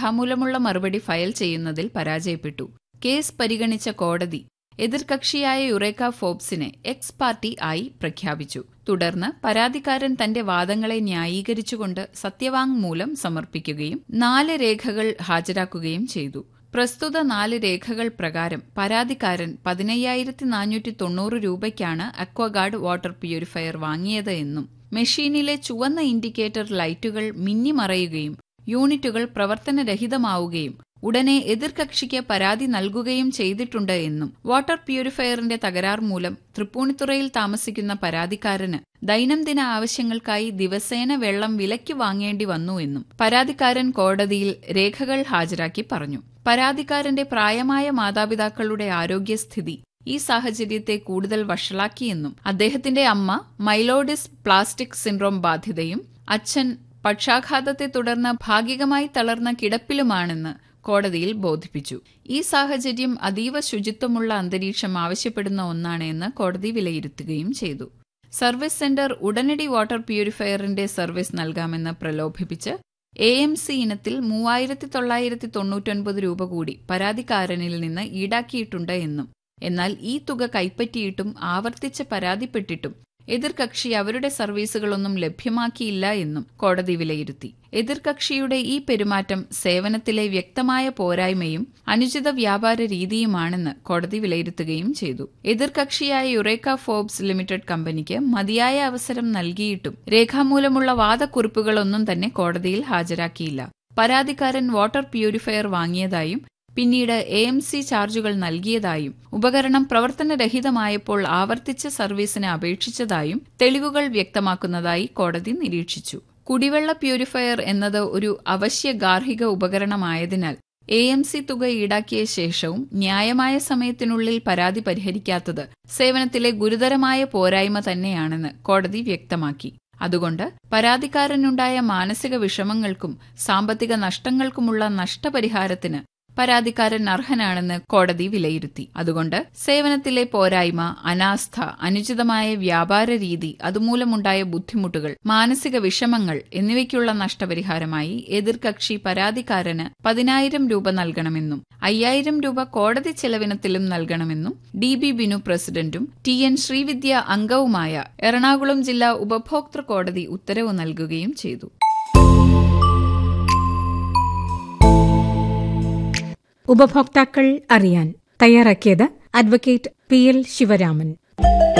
രേഖാമൂലമുള്ള മറുപടി ഫയൽ ചെയ്യുന്നതിൽ പരാജയപ്പെട്ടു കേസ് പരിഗണിച്ച കോടതി എതിർകക്ഷിയായ യുറേക്ക ഫോബ്സിനെ എക്സ് പാർട്ടി ആയി പ്രഖ്യാപിച്ചു തുടർന്ന് പരാതിക്കാരൻ തന്റെ വാദങ്ങളെ ന്യായീകരിച്ചുകൊണ്ട് സത്യവാങ്മൂലം സമർപ്പിക്കുകയും നാല് രേഖകൾ ഹാജരാക്കുകയും ചെയ്തു പ്രസ്തുത നാല് രേഖകൾ പ്രകാരം പരാതിക്കാരൻ പതിനയ്യായിരത്തി നാനൂറ്റി തൊണ്ണൂറ് രൂപയ്ക്കാണ് അക്വഗാർഡ് വാട്ടർ പ്യൂരിഫയർ വാങ്ങിയത് എന്നും മെഷീനിലെ ചുവന്ന ഇൻഡിക്കേറ്റർ ലൈറ്റുകൾ മിന്നിമറയുകയും യൂണിറ്റുകൾ പ്രവർത്തനരഹിതമാവുകയും ഉടനെ എതിർകക്ഷിക്ക് പരാതി നൽകുകയും ചെയ്തിട്ടുണ്ട് എന്നും വാട്ടർ പ്യൂരിഫയറിന്റെ തകരാർ മൂലം തൃപ്പൂണിത്തുറയിൽ താമസിക്കുന്ന പരാതിക്കാരന് ദൈനംദിന ആവശ്യങ്ങൾക്കായി ദിവസേന വെള്ളം വിലയ്ക്ക് വാങ്ങേണ്ടി വന്നു എന്നും പരാതിക്കാരൻ കോടതിയിൽ രേഖകൾ ഹാജരാക്കി പറഞ്ഞു പരാതിക്കാരന്റെ പ്രായമായ മാതാപിതാക്കളുടെ ആരോഗ്യസ്ഥിതി ഈ സാഹചര്യത്തെ കൂടുതൽ വഷളാക്കിയെന്നും അദ്ദേഹത്തിന്റെ അമ്മ മൈലോഡിസ് പ്ലാസ്റ്റിക് സിൻഡ്രോം ബാധിതയും അച്ഛൻ പക്ഷാഘാതത്തെ തുടർന്ന് ഭാഗികമായി തളർന്ന കിടപ്പിലുമാണെന്ന് കോടതിയിൽ ബോധിപ്പിച്ചു ഈ സാഹചര്യം അതീവ ശുചിത്വമുള്ള അന്തരീക്ഷം ആവശ്യപ്പെടുന്ന ഒന്നാണ് എന്ന് കോടതി വിലയിരുത്തുകയും ചെയ്തു സർവീസ് സെന്റർ ഉടനടി വാട്ടർ പ്യൂരിഫയറിന്റെ സർവീസ് നൽകാമെന്ന് പ്രലോഭിപ്പിച്ച് എ എം സി ഇനത്തിൽ മൂവായിരത്തി തൊള്ളായിരത്തി തൊണ്ണൂറ്റൊൻപത് രൂപ കൂടി പരാതിക്കാരനിൽ നിന്ന് ഈടാക്കിയിട്ടുണ്ട് എന്നും എന്നാൽ ഈ തുക കൈപ്പറ്റിയിട്ടും ആവർത്തിച്ച് പരാതിപ്പെട്ടിട്ടും എതിർകക്ഷി അവരുടെ സർവീസുകളൊന്നും ലഭ്യമാക്കിയില്ല എന്നും കോടതി വിലയിരുത്തി എതിർകക്ഷിയുടെ ഈ പെരുമാറ്റം സേവനത്തിലെ വ്യക്തമായ പോരായ്മയും അനുചിത വ്യാപാര രീതിയുമാണെന്ന് കോടതി വിലയിരുത്തുകയും ചെയ്തു എതിർകക്ഷിയായ യുറേക്ക ഫോബ്സ് ലിമിറ്റഡ് കമ്പനിക്ക് മതിയായ അവസരം നൽകിയിട്ടും രേഖാമൂലമുള്ള വാദക്കുറിപ്പുകളൊന്നും തന്നെ കോടതിയിൽ ഹാജരാക്കിയില്ല പരാതിക്കാരൻ വാട്ടർ പ്യൂരിഫയർ വാങ്ങിയതായും പിന്നീട് എ എം സി ചാർജുകൾ നൽകിയതായും ഉപകരണം പ്രവർത്തനരഹിതമായപ്പോൾ ആവർത്തിച്ച സർവീസിന് അപേക്ഷിച്ചതായും തെളിവുകൾ വ്യക്തമാക്കുന്നതായി കോടതി നിരീക്ഷിച്ചു കുടിവെള്ള പ്യൂരിഫയർ എന്നത് ഒരു അവശ്യ ഗാർഹിക ഉപകരണമായതിനാൽ എ എം സി തുക ഈടാക്കിയ ശേഷവും ന്യായമായ സമയത്തിനുള്ളിൽ പരാതി പരിഹരിക്കാത്തത് സേവനത്തിലെ ഗുരുതരമായ പോരായ്മ തന്നെയാണെന്ന് കോടതി വ്യക്തമാക്കി അതുകൊണ്ട് പരാതിക്കാരനുണ്ടായ മാനസിക വിഷമങ്ങൾക്കും സാമ്പത്തിക നഷ്ടങ്ങൾക്കുമുള്ള നഷ്ടപരിഹാരത്തിന് പരാതിക്കാരൻ അർഹനാണെന്ന് കോടതി വിലയിരുത്തി അതുകൊണ്ട് സേവനത്തിലെ പോരായ്മ അനാസ്ഥ അനുചിതമായ വ്യാപാര രീതി അതുമൂലമുണ്ടായ ബുദ്ധിമുട്ടുകൾ മാനസിക വിഷമങ്ങൾ എന്നിവയ്ക്കുള്ള നഷ്ടപരിഹാരമായി എതിർകക്ഷി പരാതിക്കാരന് പതിനായിരം രൂപ നൽകണമെന്നും അയ്യായിരം രൂപ കോടതി ചെലവിനത്തിലും നൽകണമെന്നും ഡി ബി ബിനു പ്രസിഡന്റും ടി എൻ ശ്രീവിദ്യ അംഗവുമായ എറണാകുളം ജില്ലാ ഉപഭോക്തൃ കോടതി ഉത്തരവ് നൽകുകയും ചെയ്തു ഉപഭോക്താക്കൾ അറിയാൻ തയ്യാറാക്കിയത് അഡ്വക്കേറ്റ് പി എൽ ശിവരാമൻ